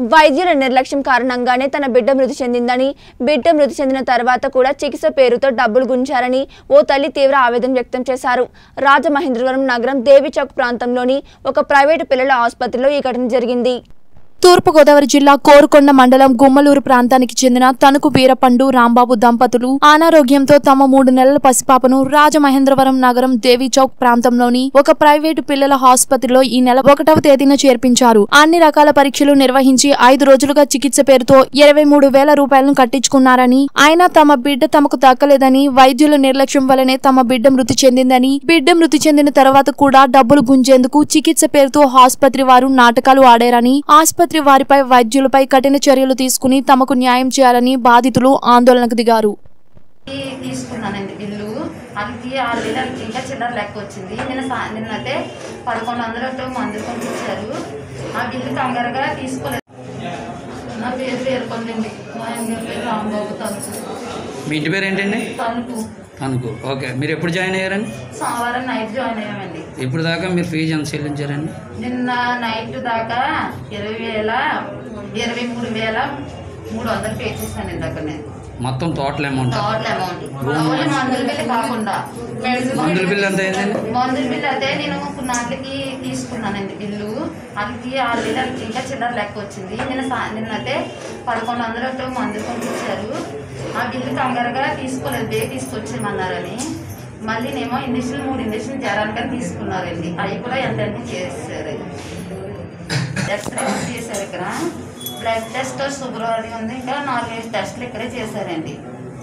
వైద్యుల నిర్లక్ష్యం కారణంగానే తన బిడ్డ మృతి చెందిందని బిడ్డ మృతి చెందిన తర్వాత కూడా చికిత్స పేరుతో డబ్బులు గుంచారని ఓ తల్లి తీవ్ర ఆవేదన వ్యక్తం చేశారు రాజమహేంద్రవరం నగరం దేవిచౌక్ ప్రాంతంలోని ఒక ప్రైవేటు పిల్లల ఆసుపత్రిలో ఈ ఘటన జరిగింది తూర్పుగోదావరి జిల్లా కోరుకొండ మండలం గుమ్మలూరు ప్రాంతానికి చెందిన తణుకు వీరపండు రాంబాబు దంపతులు అనారోగ్యంతో తమ మూడు నెలల పసిపాపను రాజమహేంద్రవరం నగరం దేవి చౌక్ ప్రాంతంలోని ఒక ప్రైవేటు పిల్లల ఆసుపత్రిలో ఈ నెల ఒకటవ తేదీన చేర్పించారు అన్ని రకాల పరీక్షలు నిర్వహించి ఐదు రోజులుగా చికిత్స పేరుతో ఇరవై మూడు వేల రూపాయలను కట్టించుకున్నారని అయినా తమ బిడ్డ తమకు దక్కలేదని వైద్యుల నిర్లక్ష్యం వల్లనే తమ బిడ్డ మృతి చెందిందని బిడ్డ మృతి చెందిన తర్వాత కూడా డబ్బులు గుంజేందుకు చికిత్స పేరుతో ఆసుపత్రి వారు నాటకాలు ఆడారని ఆసుపత్రి వారిపై వైద్యులపై కఠిన చర్యలు తీసుకుని తమకు న్యాయం చేయాలని బాధితులు ఆందోళనకు దిగారు ఈ- తీసుకున్నానండి బిల్లు అది ఆరు వేలు అది ఇంకా చిల్లర లెక్క వచ్చింది నిన్న సా నిన్నైతే పదకొండు వందలతో మందులు పంపించారు ఆ బిల్లు కంగారుగా తీసుకోలేదు నా పేరు పేర్కొందండి మా ఆయన గారి పేరు రాంబాబు తణుకు మీ ఇంటి పేరు ఏంటండి తణుకు అనుకో ఓకే మీరు ఎప్పుడు జాయిన్ అయ్యారండి సోమవారం నైట్ జాయిన్ అయ్యామండి ఇప్పుడు దాకా మీరు ఫీజు ఎంత చెల్లించారండి నిన్న నైట్ దాకా ఇరవై వేల ఇరవై మూడు వేల మూడు వందలు పే చేశాను ఇందాక నేను మొత్తం total amount total amount only మందుల బిల్లు కాకుండా మందుల బిల్లు ఎంత అయిందండి మందుల బిల్లు అయితే నేను కొన్నాళ్ళకి తీసుకున్నానండి బిల్లు అది ఆరు వేలు అది ఇంకా చిల్లర లెక్క వచ్చింది నిన్న సా నిన్నైతే పదకొండు వందలతో మందులు పంపించారు ఆ బిల్లు కంగారుగా తీసుకోలేదు బే తీసుకొచ్చేయమన్నారని మళ్ళీ నేమో ఇంజక్షన్ మూడు ఇంజక్షన్ జ్వరానికని తీసుకున్నారండి అవి కూడా ఎంత ఎంత చేశారు ఎక్స్రే చేశారు ఇక్కడ బ్లడ్ టెస్ట్ షుగర్ అది ఉంది ఇంకా నాలుగైదు టెస్ట్లు ఇక్కడే చేశారండి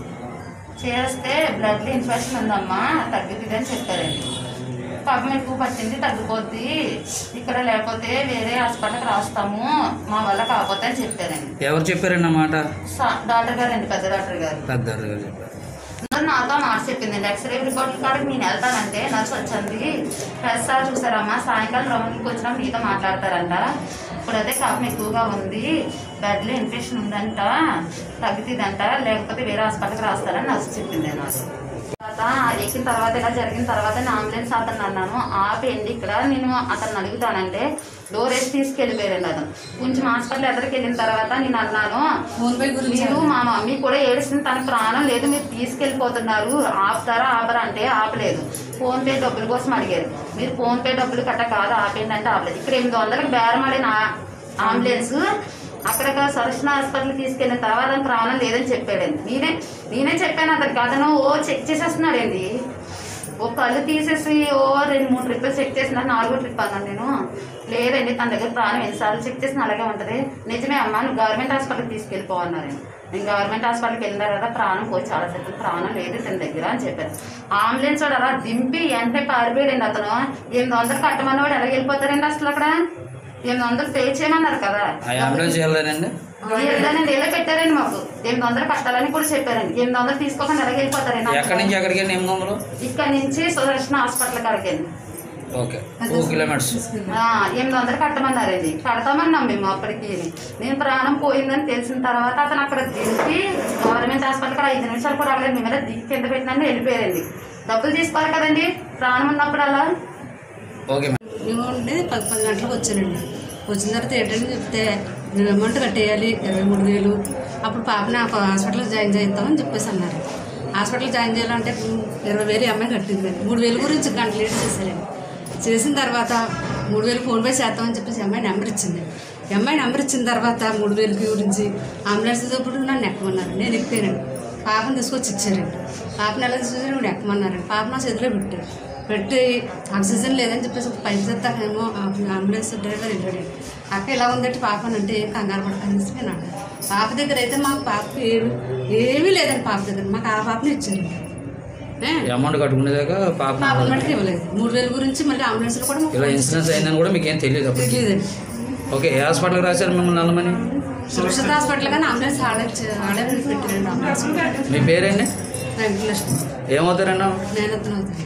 చేస్తే బ్లడ్లో ఇన్ఫెక్షన్ ఉందమ్మా తగ్గుతుంది అని చెప్పారండి పాపం ఎక్కువ పట్టింది తగ్గిపోద్ది ఇక్కడ లేకపోతే వేరే హాస్పిటల్కి రాస్తాము మా వల్ల కాకపోతే అని చెప్పారండి ఎవరు చెప్పారండి ఆ మాట సా- డాక్టర్ గారు అండి పెద్ద డాక్టర్ గారు పెద్ద గారు చెప్పారు అందరూ నాతో మాట చెప్పిందండి ఎక్స్రే రిపోర్ట్ కాడికి నేను వెళ్తానంటే నర్స్ వచ్చింది ప్రెస్ సార్ చూసారమ్మా సాయంకాలం రౌండ్కి వచ్చినా మీతో మాట్లాడతారంట ఇప్పుడైతే కాపం ఎక్కువగా ఉంది బెడ్లో ఇన్ఫెక్షన్ ఉందంట తగ్గుతుందంట లేకపోతే వేరే హాస్పిటల్కి రాస్తారని నర్స్ చెప్పింది నాకు తర్వాత ఎక్కిన తర్వాత ఇలా జరిగిన తర్వాత నేను అంబులెన్స్ అతను అన్నాను ఆపేయండి ఇక్కడ నేను అతను అడుగుతానంటే డోర్ వేసి తీసుకెళ్ళిపోయారండి అతను కొంచెం హాస్పిటల్ ఎదురుకి వెళ్ళిన తర్వాత నేను అన్నాను మీరు మా మమ్మీ కూడా ఏడుస్తుంది తన ప్రాణం లేదు మీరు తీసుకెళ్ళిపోతున్నారు ఆపుతారా ఆపరా అంటే ఆపలేదు ఫోన్ పే డబ్బుల కోసం అడిగారు మీరు ఫోన్ పే డబ్బులు కట్ట కాదు ఆపేయండి అంటే ఆపలేదు ఇక్కడ ఎనిమిది వందలకు బేరం ఆడిన ఆ- అంబులెన్స్ అక్కడ సరస్న హాస్పిటల్ తీసుకెళ్ళిన తర్వాత అతనికి ప్రాణం లేదని చెప్పాడండి నేనే నేనే చెప్పాను అతనికి అతను ఓ చెక్ చేసేస్తున్నాడండి ఓ కళ్ళు తీసేసి ఓ రెండు మూడు ట్రిప్పులు చెక్ చేసిన నాలుగో ట్రిప్ అన్నాను నేను లేదండి తన దగ్గర ప్రాణం ఎన్నిసార్లు చెక్ చేసిన అలాగే ఉంటుంది నిజమే అమ్మా నువ్వు గవర్నమెంట్ హాస్పిటల్కి తీసుకెళ్ళిపోవన్నారు నేను గవర్నమెంట్ హాస్పిటల్కి వెళ్ళిన తర్వాత ప్రాణం పోయి చాలా సెకండ్ ప్రాణం లేదు తన దగ్గర అని చెప్పారు అంబులెన్స్ వాడు అలా దింపి వెంటనే పారిపోయాడండి అతను ఎనిమిది వందలు కట్టమన్న వాడు ఎలా వెళ్ళిపోతారండి అసలు అక్కడ ఎనిమిది వందలు పే చేయమన్నారు కదా ఆ అంబులెన్స్ వెళ్ళలేదండి వెళ్ళానండి ఇలా పెట్టారండి మాకు ఎనిమిది వందలు కట్టాలని కూడా చెప్పారండి ఎనిమిది వందలు తీసుకోకుండా ఎలా వెళ్ళిపోతారండి ఎక్కడి నుంచి ఎక్కడికి వెళ్ళి ఎనిమిది వందలు ఇక్కడ నుంచి సుదర్శన హాస్పిటల్ కాడికి ఓకే టూ కిలోమీటర్స్ ఎనిమిది వందలు కట్టమన్నారండి కడతామన్నాం మేము అప్పటికి నేను ప్రాణం పోయిందని తెలిసిన తర్వాత అతను అక్కడ దింపి గవర్నమెంట్ హాస్పిటల్కి ఐదు నిమిషాలు కూడా అవ్వలేదు మేము ఇలా దిగి కింద పెట్టినని వెళ్ళిపోయారండి డబ్బులు తీసుకోవాలి కదండి ప్రాణం ఉన్నప్పుడు అలా ఓకే మేడం మేము ఉండి పది పది గంటలకు వచ్చానండి వచ్చిన తర్వాత ఏంటని చెప్తే మీరు అమౌంట్ కట్టేయాలి ఇరవై మూడు వేలు అప్పుడు పాపని ఒక హాస్పిటల్లో జాయిన్ చేయిస్తామని చెప్పేసి అన్నారు హాస్పిటల్ జాయిన్ చేయాలంటే ఇరవై వేలు ఈ అమ్మాయి కట్టింది మూడు వేలు గురించి గంట లేట్ చేశారండి చేసిన తర్వాత మూడు వేలు ఫోన్ పే చేస్తామని చెప్పేసి ఈ అమ్మాయి నెంబర్ ఇచ్చింది ఈ అమ్మాయి నెంబర్ ఇచ్చిన తర్వాత మూడు వేలకి గురించి అంబులెన్స్ ఇప్పుడు నన్ను ఎక్కమన్నారు నేను ఎక్కానండి పాపను తీసుకొచ్చి ఇచ్చారండి పాపను ఎలా తీసుకొచ్చారు నేను ఎక్కమన్నారండి పాప నా చేతిలో పెట్టారు పెట్టి ఆక్సిజన్ లేదని చెప్పేసి ఒక పైపు చేస్తాకేమో అంబులెన్స్ డ్రైవర్ వెళ్ళాడు అక్క ఇలా ఉందంటే పాప అంటే ఏం కంగారు పడకనేసి నేను అన్నాను పాప దగ్గర అయితే మాకు పాప ఏమి ఏమీ లేదండి పాప దగ్గర మాకు ఆ పాపని ఇచ్చారు ఏ? ఈ అమౌంట్ కట్టుకునేదాకా పాప పాప మటుకు ఇవ్వలేదు మూడు వేల గురించి మళ్ళీ అంబులెన్స్లో కూడా మాకు ఇలా ఇన్సూరెన్స్ అయిందని కూడా మీకు ఏం తెలియదు అప్పుడు తెలియదండి ఓకే ఏ హాస్పిటల్కి రాశారు మిమ్మల్ని నల్లమని సురక్షిత హాస్పిటల్ కానీ అంబులెన్స్ ఆడే ఆడే పెట్టారండి అంబులెన్స్ మీ పేరేంటి వెంకటలక్ష్మి ఏమవుతారండి నేను అవుతాను